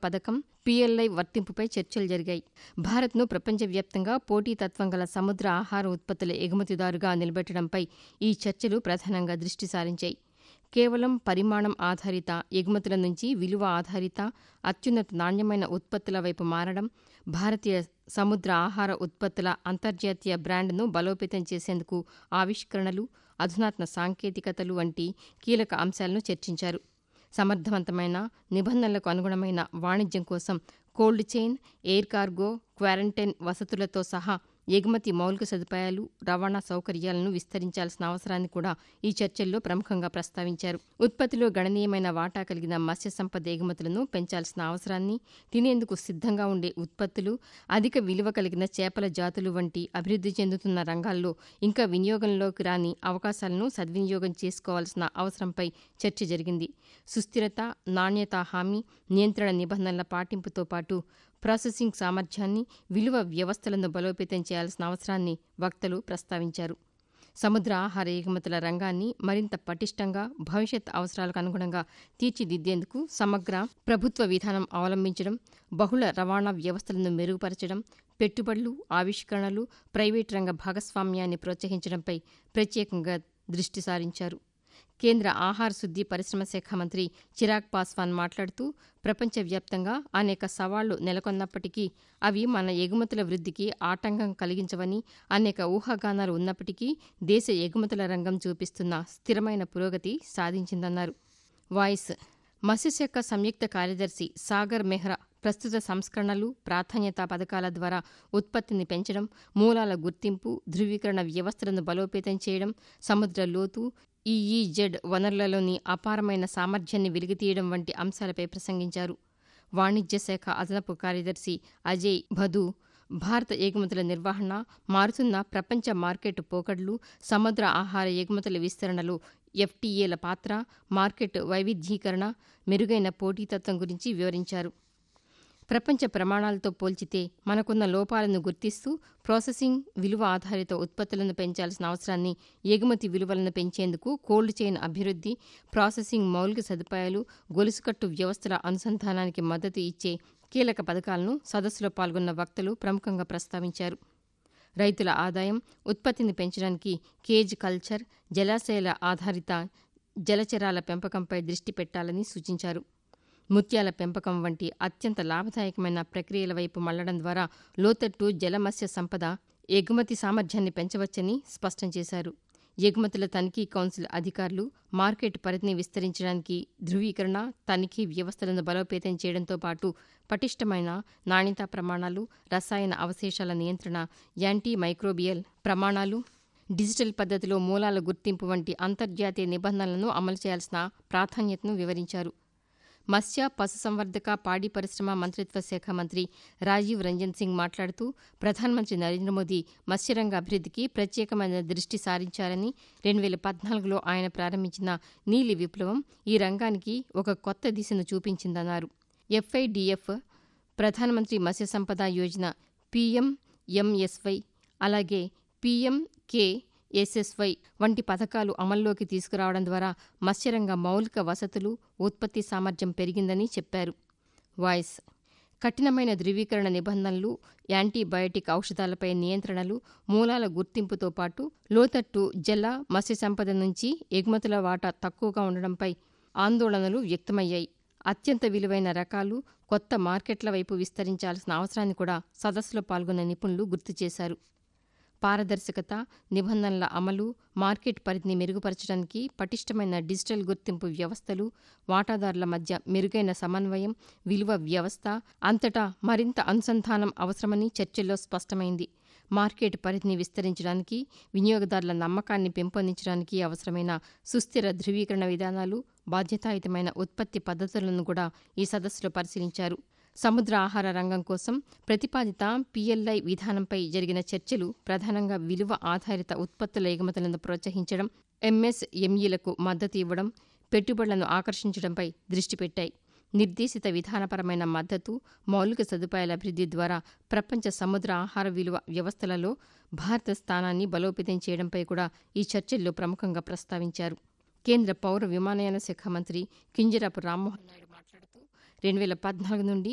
పథకం పీఎల్ఐ వర్తింపుపై చర్చలు జరిగాయి భారత్ను ప్రపంచవ్యాప్తంగా పోటీతత్వం గల సముద్ర ఆహార ఉత్పత్తుల ఎగుమతిదారుగా నిలబెట్టడంపై ఈ చర్చలు ప్రధానంగా దృష్టి సారించాయి కేవలం పరిమాణం ఆధారిత ఎగుమతుల నుంచి విలువ ఆధారిత అత్యున్నత నాణ్యమైన ఉత్పత్తుల వైపు మారడం భారతీయ సముద్ర ఆహార ఉత్పత్తుల అంతర్జాతీయ బ్రాండ్ను బలోపేతం చేసేందుకు ఆవిష్కరణలు అధునాత్మ సాంకేతికతలు వంటి కీలక అంశాలను చర్చించారు సమర్థవంతమైన నిబంధనలకు అనుగుణమైన వాణిజ్యం కోసం cold chain air cargo quarantine వసతులతో సహా ఎగుమతి మౌలిక సదుపాయాలు రవాణా సౌకర్యాలను విస్తరించాల్సిన అవసరాన్ని కూడా ఈ చర్చల్లో ప్రముఖంగా ప్రస్తావించారు ఉత్పత్తిలో గణనీయమైన వాటా కలిగిన మత్స్య సంపద ఎగుమతులను పెంచాల్సిన అవసరాన్ని తినేందుకు సిద్ధంగా ఉండే ఉత్పత్తులు అధిక విలువ కలిగిన చేపల జాతులు వంటి అభివృద్ధి చెందుతున్న రంగాల్లో ఇంకా వినియోగంలోకి రాని అవకాశాలను సద్వినియోగం చేసుకోవాల్సిన అవసరంపై చర్చ జరిగింది సుస్థిరత నాణ్యత హామీ నియంత్రణ నిబంధనల పాటింపుతో పాటు ప్రాసెసింగ్ సామర్థ్యాన్ని విలువ వ్యవస్థలను బలోపేతం చేయాల్సిన అవసరాన్ని వక్తలు ప్రస్తావించారు సముద్ర ఆహార ఎగుమతుల రంగాన్ని మరింత పటిష్టంగా భవిష్యత్ అవసరాలకు అనుగుణంగా తీర్చిదిద్దేందుకు సమగ్ర ప్రభుత్వ విధానం అవలంబించడం బహుళ రవాణా వ్యవస్థలను మెరుగుపరచడం పెట్టుబడులు ఆవిష్కరణలు ప్రైవేటు రంగ భాగస్వామ్యాన్ని ప్రోత్సహించడంపై ప్రత్యేకంగా దృష్టి సారించారు కేంద్ర ఆహార శుద్ది పరిశ్రమ శాఖ మంత్రి చిరాగ్ పాస్వాన్ మాట్లాడుతూ ప్రపంచవ్యాప్తంగా అనేక సవాళ్లు నెలకొన్నప్పటికీ అవి మన ఎగుమతుల వృద్ధికి ఆటంకం కలిగించవని అనేక ఊహాగానాలు ఉన్నప్పటికీ దేశ ఎగుమతుల రంగం చూపిస్తున్న స్థిరమైన పురోగతి సాధించిందన్నారు వాయిస్ మత్స్యశాఖ సంయుక్త కార్యదర్శి సాగర్ మెహ్రా ప్రస్తుత సంస్కరణలు ప్రాధాన్యతా పథకాల ద్వారా ఉత్పత్తిని పెంచడం మూలాల గుర్తింపు ధృవీకరణ వ్యవస్థలను బలోపేతం చేయడం సముద్ర లోతు ఈఈజెడ్ వనరులలోని అపారమైన సామర్థ్యాన్ని వెలికితీయడం వంటి అంశాలపై ప్రసంగించారు వాణిజ్య శాఖ అదనపు కార్యదర్శి అజయ్ భదు భారత ఎగుమతుల నిర్వహణ మారుతున్న ప్రపంచ మార్కెట్ పోకడ్లు సముద్ర ఆహార ఎగుమతుల విస్తరణలో ఎఫ్టీఏల పాత్ర మార్కెట్ వైవిధ్యీకరణ మెరుగైన పోటీతత్వం గురించి వివరించారు ప్రపంచ ప్రమాణాలతో పోల్చితే మనకున్న లోపాలను గుర్తిస్తూ ప్రాసెసింగ్ విలువ ఆధారిత ఉత్పత్తులను పెంచాల్సిన అవసరాన్ని ఎగుమతి విలువలను పెంచేందుకు కోల్డ్ చైన్ అభివృద్ధి ప్రాసెసింగ్ మౌలిక సదుపాయాలు గొలుసుకట్టు వ్యవస్థల అనుసంధానానికి మద్దతు ఇచ్చే కీలక పథకాలను సదస్సులో పాల్గొన్న వక్తలు ప్రముఖంగా ప్రస్తావించారు రైతుల ఆదాయం ఉత్పత్తిని పెంచడానికి కేజ్ కల్చర్ జలాశయాల ఆధారిత జలచరాల పెంపకంపై దృష్టి పెట్టాలని సూచించారు ముత్యాల పెంపకం వంటి అత్యంత లాభదాయకమైన ప్రక్రియల వైపు మళ్లడం ద్వారా లోతట్టు జలమత్స్య సంపద ఎగుమతి సామర్థ్యాన్ని పెంచవచ్చని స్పష్టం చేశారు ఎగుమతుల తనిఖీ కౌన్సిల్ అధికారులు మార్కెట్ పరిధిని విస్తరించడానికి ధృవీకరణ తనిఖీ వ్యవస్థలను బలోపేతం చేయడంతో పాటు పటిష్టమైన నాణ్యతా ప్రమాణాలు రసాయన అవశేషాల నియంత్రణ యాంటీ మైక్రోబియల్ ప్రమాణాలు డిజిటల్ పద్ధతిలో మూలాల గుర్తింపు వంటి అంతర్జాతీయ నిబంధనలను అమలు చేయాల్సిన ప్రాధాన్యతను వివరించారు మత్స్య పశుసంవర్ధక పాడి పరిశ్రమ మంత్రిత్వ శాఖ మంత్రి రాజీవ్ రంజన్ సింగ్ మాట్లాడుతూ ప్రధానమంత్రి నరేంద్ర మోదీ మత్స్యరంగ అభివృద్ధికి ప్రత్యేకమైన దృష్టి సారించారని రెండు వేల పద్నాలుగులో ఆయన ప్రారంభించిన నీలి విప్లవం ఈ రంగానికి ఒక కొత్త దిశను చూపించిందన్నారు ఎఫ్ఐడిఎఫ్ ప్రధానమంత్రి మత్స్య సంపద యోజన పీఎంఎంఎస్వై అలాగే పీఎంకే ఎస్ఎస్వై వంటి పథకాలు అమల్లోకి తీసుకురావడం ద్వారా మత్స్యరంగ మౌలిక వసతులు ఉత్పత్తి సామర్థ్యం పెరిగిందని చెప్పారు వాయిస్ కఠినమైన ధృవీకరణ నిబంధనలు యాంటీబయోటిక్ ఔషధాలపై నియంత్రణలు మూలాల గుర్తింపుతో పాటు లోతట్టు జల మత్స్య సంపద నుంచి ఎగుమతుల వాటా తక్కువగా ఉండడంపై ఆందోళనలు వ్యక్తమయ్యాయి అత్యంత విలువైన రకాలు కొత్త మార్కెట్ల వైపు విస్తరించాల్సిన అవసరాన్ని కూడా సదస్సులో పాల్గొన్న నిపుణులు గుర్తు చేశారు పారదర్శకత నిబంధనల అమలు మార్కెట్ పరిధిని మెరుగుపరచడానికి పటిష్టమైన డిజిటల్ గుర్తింపు వ్యవస్థలు వాటాదారుల మధ్య మెరుగైన సమన్వయం విలువ వ్యవస్థ అంతటా మరింత అనుసంధానం అవసరమని చర్చల్లో స్పష్టమైంది మార్కెట్ పరిధిని విస్తరించడానికి వినియోగదారుల నమ్మకాన్ని పెంపొందించడానికి అవసరమైన సుస్థిర ధృవీకరణ విధానాలు బాధ్యతాయుతమైన ఉత్పత్తి పద్ధతులను కూడా ఈ సదస్సులో పరిశీలించారు సముద్ర ఆహార రంగం కోసం ప్రతిపాదిత పీఎల్ఐ విధానంపై జరిగిన చర్చలు ప్రధానంగా విలువ ఆధారిత ఉత్పత్తుల ఎగుమతులను ప్రోత్సహించడం ఎంఎస్ఎంఈలకు మద్దతు ఇవ్వడం పెట్టుబడులను ఆకర్షించడంపై దృష్టి పెట్టాయి నిర్దేశిత విధానపరమైన మద్దతు మౌలిక సదుపాయాల అభివృద్ధి ద్వారా ప్రపంచ సముద్ర ఆహార విలువ వ్యవస్థలలో భారత స్థానాన్ని బలోపేతం చేయడంపై కూడా ఈ చర్చల్లో ప్రముఖంగా ప్రస్తావించారు కేంద్ర పౌర విమానయాన శాఖ మంత్రి కింజరాపు రామ్మోహన్ నాయుడు మాట్లాడుతూ రెండు వేల పద్నాలుగు నుండి